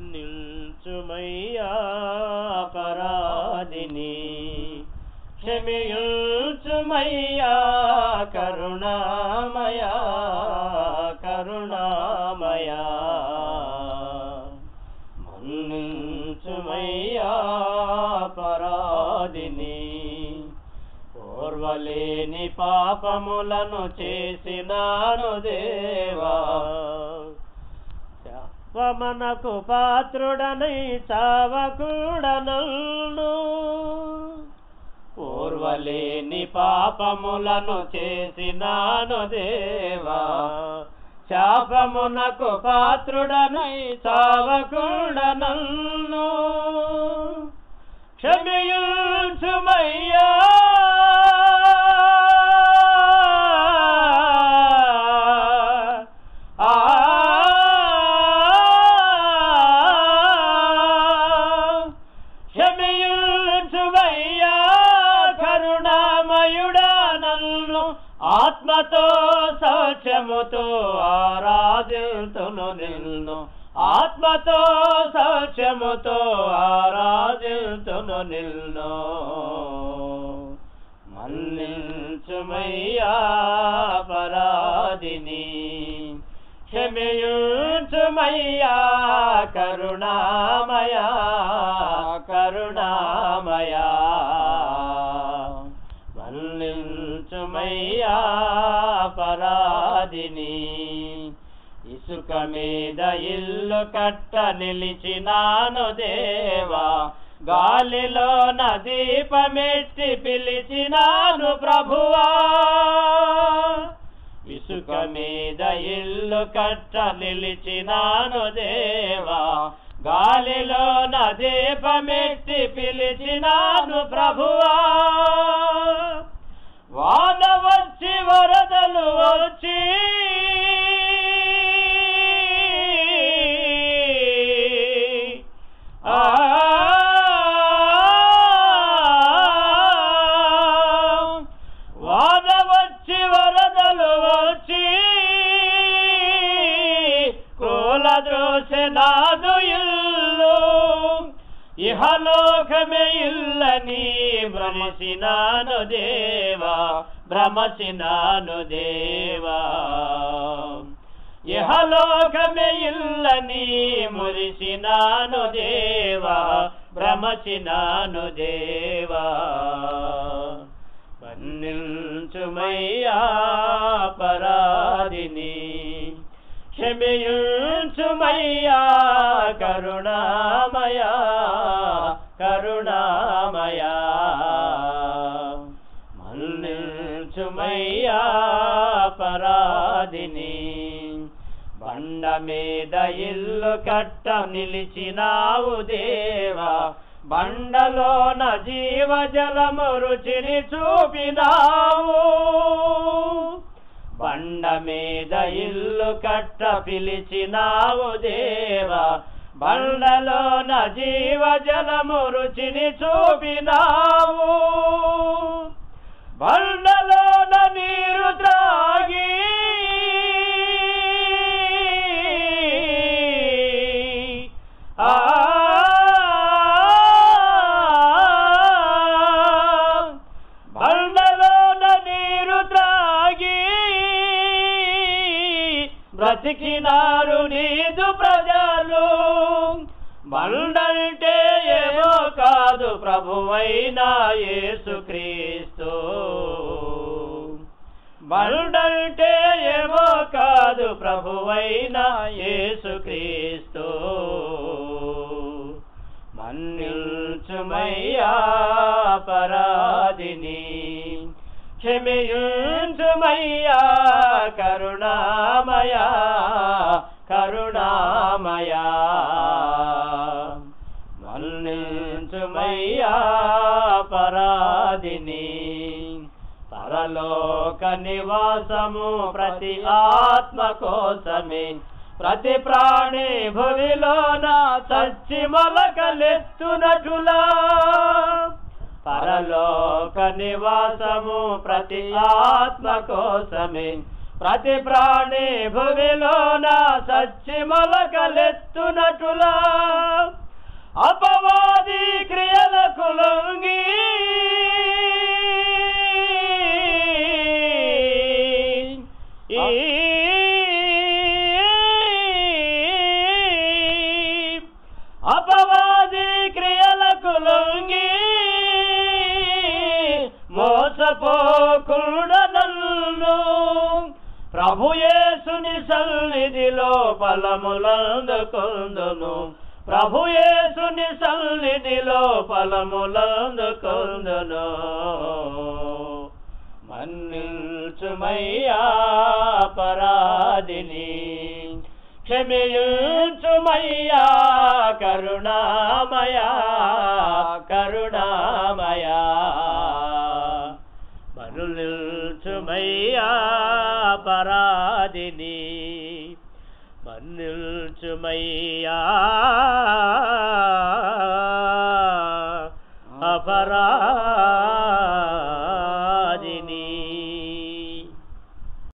మన్నించుమయ్యా పరాదిని క్షమించుమయ్యా కరుణామయా కరుణామయా మన్నించుమయ్యా పరాదిని ఓర్వలేని పాపములను చేసినాను దేవా శాపమనకు పాత్రుడనై చావకూడనల్ను ఓర్వలేని పాపములను చేసినాను దేవా శాపమునకు పాత్రుడనై చావకూడనల్ను క్షమించుమయ్యా ఆ క్షమించుమయ్యా కరుణామయుడా నన్ను ఆత్మతో సౌఖ్యముతో ఆరాధితును నిన్ను ఆత్మతో సౌఖ్యముతో ఆరాధితును నిన్ను మన్నించుమయ్యా పరాదిని క్షమించుమయ్యా కరుణామయా కరుణామయా మన్నించుమయ్యా పరాదిని ఇసుక మీద ఇల్లు కట్ట నిలిచినాను దేవా గాలిలో దీపమెట్టి పిలిచినాను ప్రభువా ఇసుక మీద ఇల్లు కట్ట నిలిచినాను దేవా గాలిలో దీపమెట్టి పిలిచినాను ప్రభువా వాన వచ్చి వరదలు వచ్చి ఆ వాన వచ్చి వరదలు వచ్చి కూల నాదు ఇల్లు ఇహలోకమే ఇల్లని భ్రమసినాను దేవా భ్రమసినాను దేవా ఇహలోకమే ఇల్లని మురిసినాను దేవా భ్రమసినాను దేవా మన్నించుమయ్యా పరాదిని క్షమించుమయ్యా కరుణామయా కరుణామయా మన్నించుమయ్యా పరాదిని బండ మీద ఇల్లు కట్ట నిలిచినావు దేవా బండలోన జీవజలము రుచిని చూపినావు బండ మీద ఇల్లు కట్ట పిలిచినావు దేవా బండలోన జీవజలము రుచిని చూపినావు బండలోన నీరు త్రాగి ఆ బండలోన నీరు త్రాగి బ్రతికినారు నీదు ప్రజలు బండంటే ఏమో కాదు ప్రభువైనా యేసుక్రీస్తు బండంటే ఏమో కాదు ప్రభువైనా యేసుక్రీస్తు మన్నిల్చుమయ్యా పరాదిని క్షమించుమయ్యా కరుణామయా కరుణామయా మన్నించుమయ్యా పరాదిని పరలోక నివాసము ప్రతి ఆత్మ కోసమే ప్రతి ప్రాణి భువిలోన సచ్చి మొలకలెత్తునటులా పరలోక నివాసము ప్రతి ఆత్మ కోసమే ప్రతి ప్రాణి భువిలోన సచ్చి మొలకలెత్తునటులా అపవాది క్రియలకు లొంగి అపవాది క్రియలకు లొంగి మోసపోకుండనల్లు ప్రభుయేసుని సన్నిధిలో ఫలములందుకుందును ప్రభుయేసుని సన్నిధిలో ఫలములందుకుందును మన్నిల్చుమయ్యా పరాదిని క్షమించుమయ్యా కరుణామయా కరుణామయా మనుల్చుమయ్యా పరాదిని మన్నిల్చుమయ్యా అపరా